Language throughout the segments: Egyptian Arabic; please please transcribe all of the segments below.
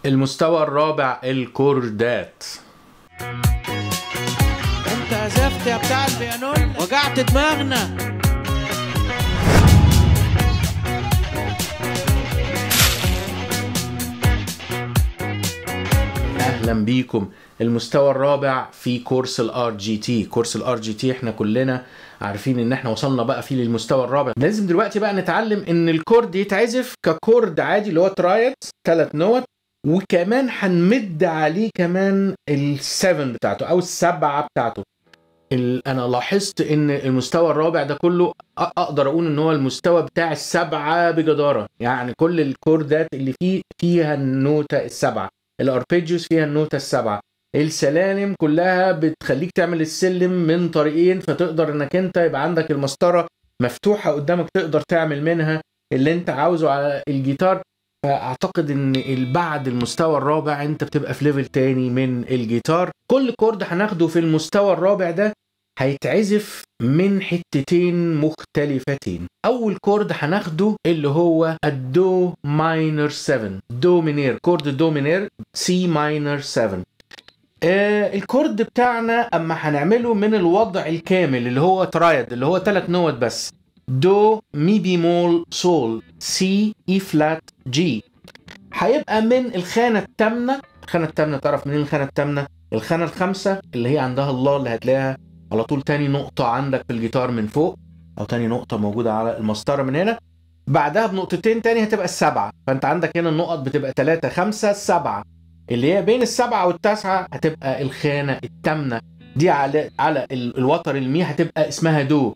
المستوى الرابع الكوردات انت عزفت يا بتاع البيانون وجعت دماغنا اهلا بيكم المستوى الرابع في كورس الار جي تي كورس الار جي تي احنا كلنا عارفين ان احنا وصلنا بقى فيه للمستوى الرابع لازم دلوقتي بقى نتعلم ان الكورد يتعزف ككورد عادي اللي هو ترايد ثلاث نوت وكمان هنمد عليه كمان السفن بتاعته او السبعه بتاعته ال- انا لاحظت ان المستوى الرابع ده كله أ- اقدر اقول ان هو المستوى بتاع السبعه بجداره يعني كل الكوردات اللي فيه فيها النوتة السبعه الاربيجيوس فيها النوتة السبعه السلالم كلها بتخليك تعمل السلم من طريقين فتقدر انك انت يبقى عندك المسطره مفتوحه قدامك تقدر تعمل منها اللي انت عاوزه على الجيتار فاعتقد ان بعد المستوى الرابع انت بتبقى في ليفل تاني من الجيتار كل كورد هناخده في المستوى الرابع ده هيتعزف من حتتين مختلفتين اول كورد هناخده اللي هو الدو ماينر 7 دو مينير كورد دو مينير سي ماينر 7 آه الكورد بتاعنا اما هنعمله من الوضع الكامل اللي هو ترايد اللي هو ثلاث نوت بس دو مي بيمول سول سي اي فلات جي هيبقى من الخانه الثامنه الخانه الثامنه تعرف منين الخانه الثامنه الخانه الخامسه اللي هي عندها الله اللي هتلاقيها على طول تاني نقطه عندك في الجيتار من فوق او تاني نقطه موجوده على المسطره من هنا بعدها بنقطتين تاني هتبقى السبعه فانت عندك هنا النقط بتبقى 3 5 7 اللي هي بين السبعه والتاسعه هتبقى الخانه الثامنه دي على على ال- الوتر المي هتبقى اسمها دو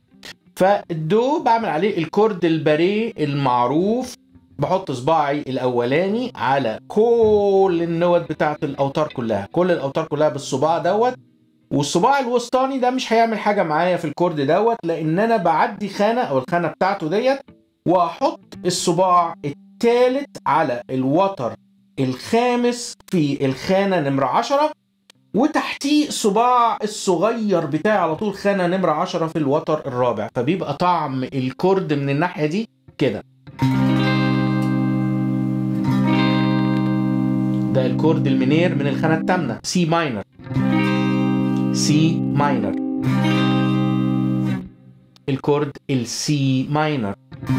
فالدو بعمل عليه الكورد الباريه المعروف بحط صباعي الاولاني على كل النوت بتاعت الاوتار كلها كل الاوتار كلها بالصباع دوت والصباع الوسطاني ده مش هيعمل حاجه معايا في الكورد دوت لان انا بعدي خانه او الخانه بتاعته ديت واحط الصباع الثالث على الوتر الخامس في الخانه نمره 10 وتحتيه الصباع الصغير بتاعي على طول خانه نمره 10 في الوتر الرابع فبيبقى طعم الكورد من الناحيه دي كده ده الكورد المنير من الخانه الثامنه سي ماينر سي ماينر الكورد السي ماينر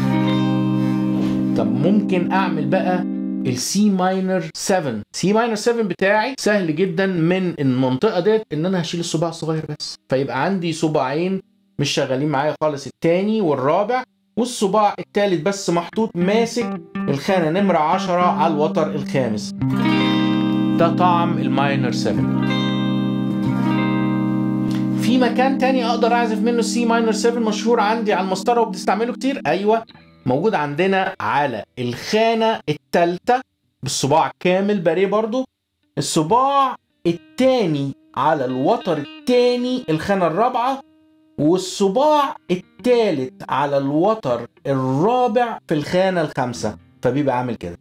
طب ممكن اعمل بقى السي ماينر 7 سي ماينر 7 بتاعي سهل جدا من المنطقه ديت ان انا هشيل الصباع الصغير بس فيبقى عندي صباعين مش شغالين معايا خالص التاني والرابع والصباع التالت بس محطوط ماسك الخانه نمره 10 على الوتر الخامس ده طعم الماينر 7 في مكان تاني اقدر اعزف منه السي ماينر 7 مشهور عندي على المسطره وبنستعمله كتير ايوه موجود عندنا على الخانه الثالثه بالصباع كامل باريه برضو الصباع التاني على الوتر التاني الخانه الرابعه والصباع التالت على الوتر الرابع في الخانه الخامسه فبيبقى عامل كده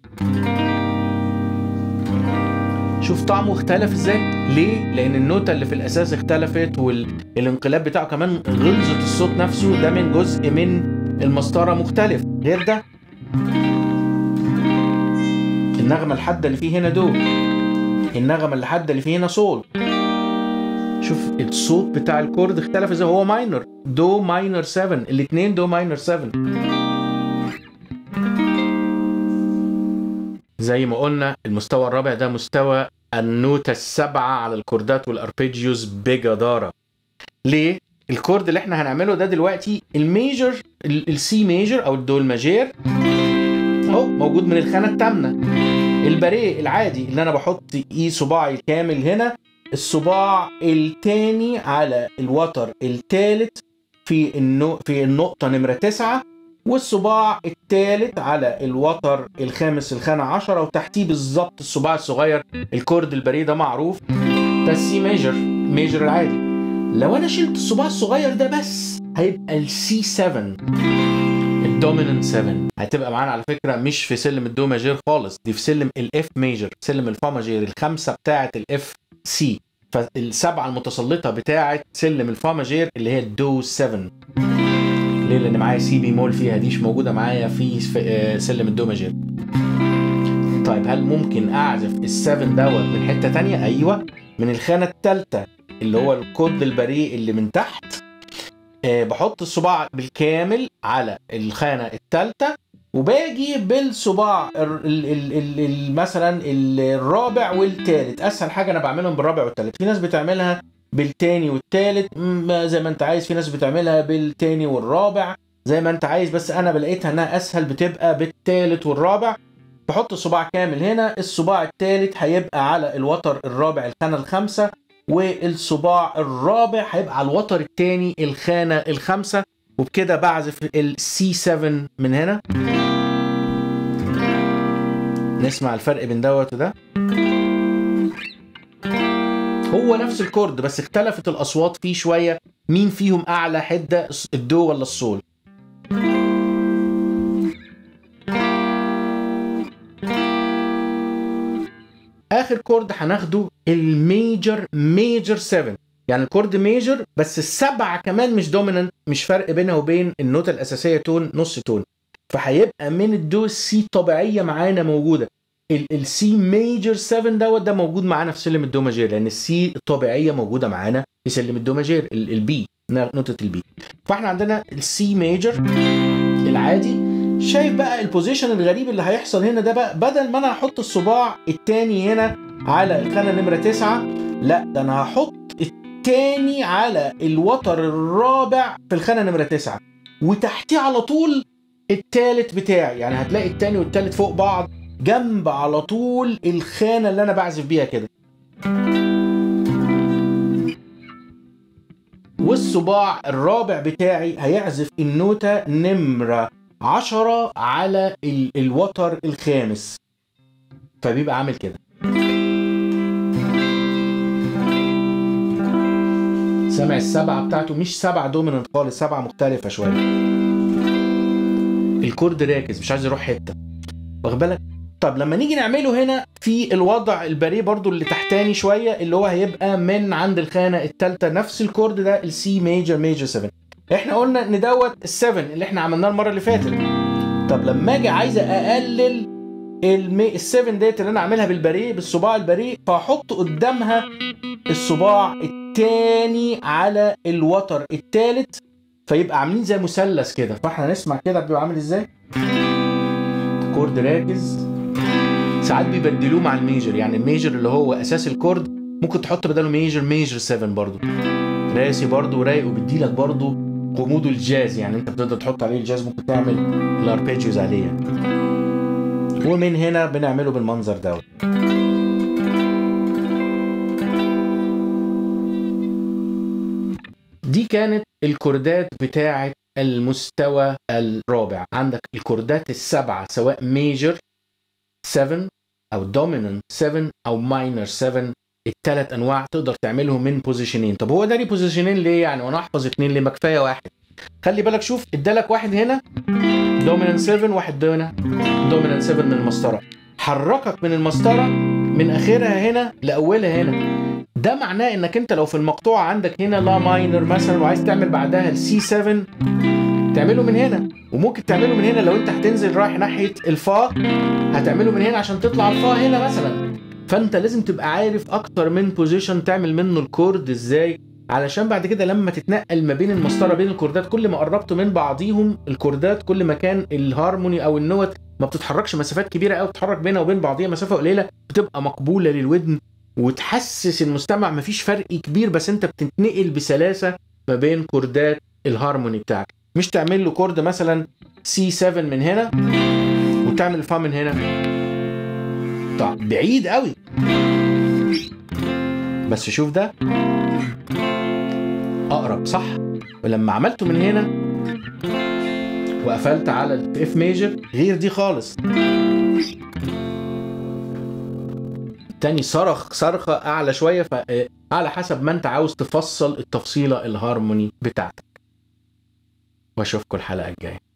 شوف طعمه اختلف ازاي ليه لان النوتة اللي في الاساس اختلفت والانقلاب بتاعه كمان غلظة الصوت نفسه ده من جزء من المسطرة مختلف غير ده النغمة الحادة اللي فيه هنا دو النغمة اللي حادة اللي فيه هنا صول شوف الصوت بتاع الكورد اختلف ازاي هو ماينر دو ماينر 7 الاتنين دو ماينر 7 زي ما قلنا المستوى الرابع ده مستوى النوتة السبعة على الكوردات والاربيجيوز بجدارة ليه؟ الكورد اللي احنا هنعمله ده دلوقتي الميجر السي ميجر او الدو الماجير اهو موجود من الخانة الثامنة الباريه العادي اللي انا بحط ايه صباعي الكامل هنا الصباع التاني على الوتر التالت في النو في النقطة نمرة تسعة والصباع الثالث على الوتر الخامس الخانة عشرة وتحتيه بالظبط الصباع الصغير الكورد الباريه ده معروف ده السي ميجر ميجر العادي لو انا شلت الصباع الصغير ده بس هيبقى السي 7 الدوميننت 7 هتبقى معانا على فكره مش في سلم الدو ماجير خالص دي في سلم الاف ميجر سلم الفا ماجير الخمسه بتاعه الاف سي فالسبعه المتسلطه بتاعه سلم الفا ماجير اللي هي الدو 7 ليه لان معايا سي بي مول فيها دي مش موجوده معايا في في- آه، سلم الدو ماجير طيب هل ممكن اعزف السفن دوت من حته تانية ايوه من الخانه الثالثه اللي هو الكود البريء اللي من تحت آه بحط الصباع بالكامل على الخانه الثالثه وباجي بالصباع ال ال ال ال ال مثلا الرابع والثالث اسهل حاجه انا بعملهم بالرابع والثالث في ناس بتعملها بالتاني والتالت م- زي ما انت عايز في ناس بتعملها بالتاني والرابع زي ما انت عايز بس انا بلاقيتها انها اسهل بتبقى بالتالت والرابع بحط الصباع كامل هنا الصباع التالت هيبقى على الوتر الرابع الخانه الخامسه والصباع الرابع هيبقى على الوتر التاني الخانه الخامسه وبكده بعزف السي 7 من هنا نسمع الفرق بين دوت وده هو نفس الكورد بس اختلفت الاصوات فيه شويه مين فيهم اعلى حده الدو ولا الصول اخر كورد هناخده الميجر ميجر 7 يعني الكورد ميجر بس السبعه كمان مش دوميننت مش فرق بينها وبين النوتة الاساسيه تون نص تون فهيبقى من الدو السي طبيعيه معانا موجوده السي ميجر 7 دوت ده موجود معانا في سلم الدو ماجير لان السي الطبيعيه موجوده معانا في سلم الدو ماجير البي نوتة البي فاحنا عندنا السي ميجر العادي شايف بقى البوزيشن الغريب اللي هيحصل هنا ده بقى بدل ما انا هحط الصباع التاني هنا على الخانه نمره تسعة لا ده انا هحط التاني على الوتر الرابع في الخانه نمره تسعة وتحتيه على طول التالت بتاعي يعني هتلاقي التاني والتالت فوق بعض جنب على طول الخانه اللي انا بعزف بيها كده والصباع الرابع بتاعي هيعزف النوتة نمرة عشرة على ال- الوتر الخامس فبيبقى عامل كده سامع السبعة بتاعته مش سبعة دوميننت خالص سبعة مختلفة شوية الكورد راكز مش عايز يروح حتة واخد بالك طب لما نيجي نعمله هنا في الوضع الباريه برضو اللي تحتاني شويه اللي هو هيبقى من عند الخانه الثالثه نفس الكورد ده السي ميجر ميجر 7 احنا قلنا ان دوت ال7 اللي احنا عملناه المره اللي فاتت طب لما اجي عايز اقلل المي... ال7 ديت اللي انا عاملها بالباريه بالصباع الباريه فاحط قدامها الصباع الثاني على الوتر الثالث فيبقى عاملين زي مثلث كده فاحنا نسمع كده بيبقى عامل ازاي كورد راكز ساعات بيبدلوه مع الميجر يعني الميجر اللي هو اساس الكورد ممكن تحط بداله ميجر ميجر 7 برضو راسي برضو رايق وبيديلك برضو غموضه الجاز يعني انت بتقدر تحط عليه الجاز ممكن تعمل الاربيجيوز عليه يعني. ومن هنا بنعمله بالمنظر دوت دي كانت الكوردات بتاعه المستوى الرابع عندك الكوردات السبعه سواء ميجر 7 او دوميننت 7 او ماينر 7 الثلاث انواع تقدر تعملهم من بوزيشنين طب هو ده ليه بوزيشنين ليه يعني وانا احفظ اثنين ليه ما كفايه واحد خلي بالك شوف ادالك واحد هنا دوميننت 7 واحد هنا دوميننت 7 من المسطره حركك من المسطره من اخرها هنا لاولها هنا ده معناه انك انت لو في المقطوعه عندك هنا لا ماينر مثلا وعايز تعمل بعدها السي 7 تعمله من هنا وممكن تعمله من هنا لو انت هتنزل رايح ناحيه الفا هتعمله من هنا عشان تطلع الفا هنا مثلا فانت لازم تبقى عارف اكتر من بوزيشن تعمل منه الكورد ازاي علشان بعد كده لما تتنقل ما بين المسطره بين الكوردات كل ما قربت من بعضيهم الكوردات كل ما كان الهارموني او النوت ما بتتحركش مسافات كبيره قوي بتتحرك بينها وبين بعضيها مسافه قليله بتبقى مقبوله للودن وتحسس المستمع مفيش فرق كبير بس انت بتتنقل بسلاسه ما بين كوردات الهارموني بتاعك مش تعمل له كورد مثلا سي 7 من هنا وتعمل فا من هنا طب بعيد قوي بس شوف ده اقرب صح ولما عملته من هنا وقفلت على الاف ميجر غير دي خالص تاني صرخ صرخة أعلى شوية فعلى حسب ما أنت عاوز تفصل التفصيلة الهارموني بتاعتك وأشوفكم الحلقة الجاية